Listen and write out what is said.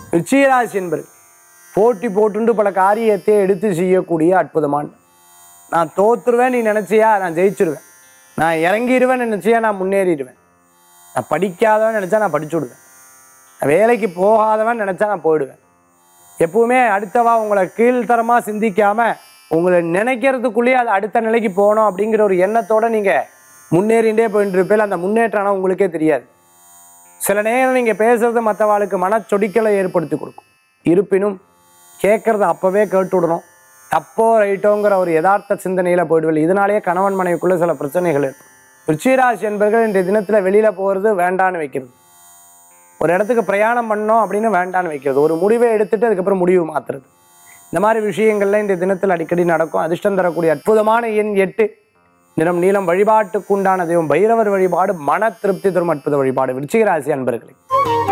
விருச்சிகராசி என்பது போட்டி போட்டுண்டு பல காரியத்தை எடுத்து செய்யக்கூடிய அற்புதமான நான் தோத்துருவேன் நீ நினைச்சியா நான் ஜெயிச்சிருவேன் நான் இறங்கிடுவேன் நினைச்சியா நான் முன்னேறிடுவேன் நான் படிக்காதவன் நினைச்சா நான் படிச்சு விடுவேன் நான் வேலைக்கு போகாதவன் நினைச்சா நான் போயிடுவேன் எப்பவுமே அடுத்தவா உங்களை கீழ்த்தரமா சிந்திக்காம உங்களை நினைக்கிறதுக்குள்ளேயே அது அடுத்த நிலைக்கு போகணும் அப்படிங்கிற ஒரு எண்ணத்தோட நீங்க முன்னேறிண்டே போயிட்டு இருப்பேன் அந்த முன்னேற்றம் ஆனா உங்களுக்கே தெரியாது சில நேரம் நீங்க பேசுறது மற்றவாளுக்கு மனச்சொடிக்கலை ஏற்படுத்தி கொடுக்கும் இருப்பினும் கேட்கறத அப்பவே கேட்டு விடணும் தப்போ ரைட்டோங்கிற ஒரு யதார்த்த சிந்தனையில போயிடுவில்லை இதனாலேயே கணவன் மனைவிக்குள்ள சில பிரச்சனைகள் இருக்கும் ருச்சிராசி என்பர்கள் இன்றைய தினத்துல வெளியில போறது வேண்டான்னு வைக்கிறது ஒரு இடத்துக்கு பிரயாணம் பண்ணோம் அப்படின்னு வேண்டான்னு வைக்கிறது ஒரு முடிவை எடுத்துட்டு அதுக்கப்புறம் முடிவு மாத்துறது இந்த மாதிரி விஷயங்கள்ல இந்த தினத்தில் அடிக்கடி நடக்கும் அதிர்ஷ்டம் தரக்கூடிய அற்புதமான எண் எட்டு நிறம் நீளம் வழிபாட்டுக்கு உண்டான தெய்வம் பைரவர் வழிபாடு மன திருப்தி தரும் அற்புத வழிபாடு விருச்சிக ராசி அன்பர்களே